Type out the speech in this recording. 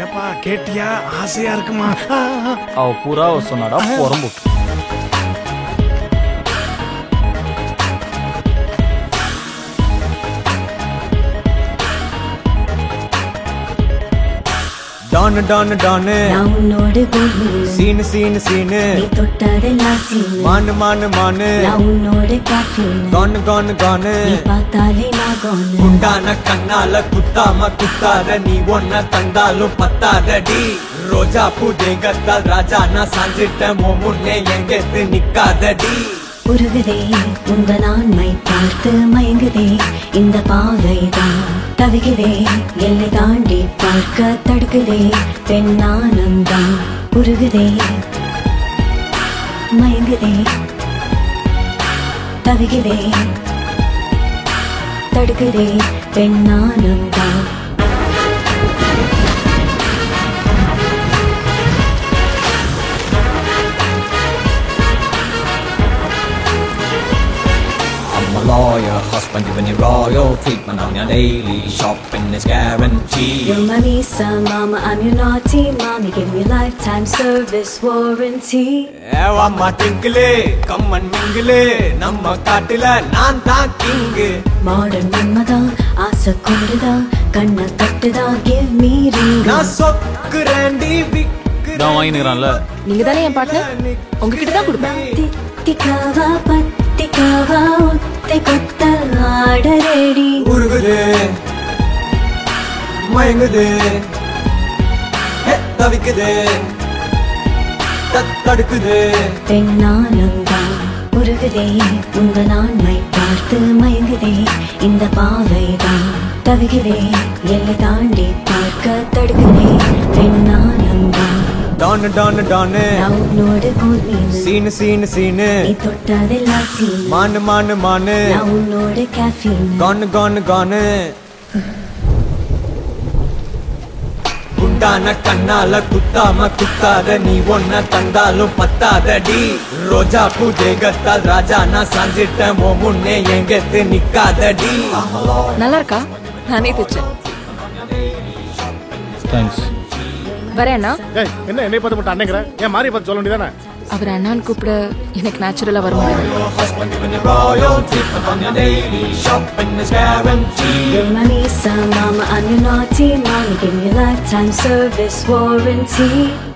ஏப்பா கேட்டியா ஆசையா இருக்குமா ஆ, ஆ. அவ புறாவை சொன்னாடா புறம்பு டானு டானு டானு நான் உன்னோடு கோவில் சீனு சீனு சீனு நீ தொட்டதெல்லாம் சீனு மானு மானு மானு நான் உன்னோட காஃபின் கானு கானு கானு நீ பார்த்தாலே நான் கோனு குண்டான கண்ணால குத்தாம குத்தாத நீ ஒன்ன தந்தாலும் பத்தாதடி ரோஜா பூ தேங்கத்தால் ராஜா நான் சாஞ்சிட்ட மோ முன்னே எங்கெத்து நிக்காதடி உருகுதே உங்க நான்மை பார்த்து மயங்குதே இந்த பாவைதான் தவிக்குதே எல்லை தாண்டி பார்க்க தடுக்குதே பெண்ணானந்தான் உருகுதே மயங்குதே தவிக்குதே தடுக்குதே பெண்ணானந்தான் I'm a lawyer, husband giving you royal treatment on your daily shopping is guaranteed. You're my Misa, mama, I'm your naughty mommy. Give me lifetime service warranty. ஏவாம்மா டிங்கிளே கம்மன் மிங்கிளே நம்ம காட்டுல நான் தான் கிங்கு மாடர்ன் மன்மதா ஆசை கொண்டுதா கண்ணை தட்டுதா கிவ் மீ ரிங் நான் சொக்குறேன்டி விக்குறேன் தான் வாங்கினுறான்ல நீங்க தானே என் பார்ட்னர் உங்ககிட்ட தான் கொடுப்பேன் தித்திக்காவா பத்திக்காவா ஒத்தை கொத்த ஆடரேடி உருகுது மயங்குது ஹே, தவிக்குது தடுக்குது பெண்ணானந்தான் உருகுதே உங்க நான்மை பார்த்து மயங்குதே இந்த பாவைதான் தவிகுதே எல்லை தாண்டி பார்க்க தடுக்குதே பெண்ணானந்தான் டானு டானு டானு நான் உன்னோடு கூர்மீன் சீனு சீனு சீனு நீ தொட்டதெல்லாம் சீன் மானு மானு மானு நான் உன்னோட கேஃபீன் கானு கானு கானு குண்டான கண்ணால குத்தாம குத்தாத நீ ஒன்ன தந்தாலும் பத்தாதடி ரோஜா பூ தேகத்தால் ராஜா நான் சாஞ்சிட்ட மோ முன்னே எங்கெத்து நிக்காதடி நல்லா இருக்கா நானே தைச்சேன் தேங்க்ஸ் வரேன் அண்ணா ஏய் என்ன என்னை பார்த்து மட்டும் அண்ணங்கிற ஏன் மாறி பார்த்து சொல்ல வேண்டியதானே அவர் அண்ணான்னு கூப்பிட எனக்கு நேச்சுரலா வர மாட்டேங்குது Husband giving you royal treatment on your daily shopping is guaranteed. You're my Misa, mama, I'm your naughty mommy. Give me lifetime service warranty.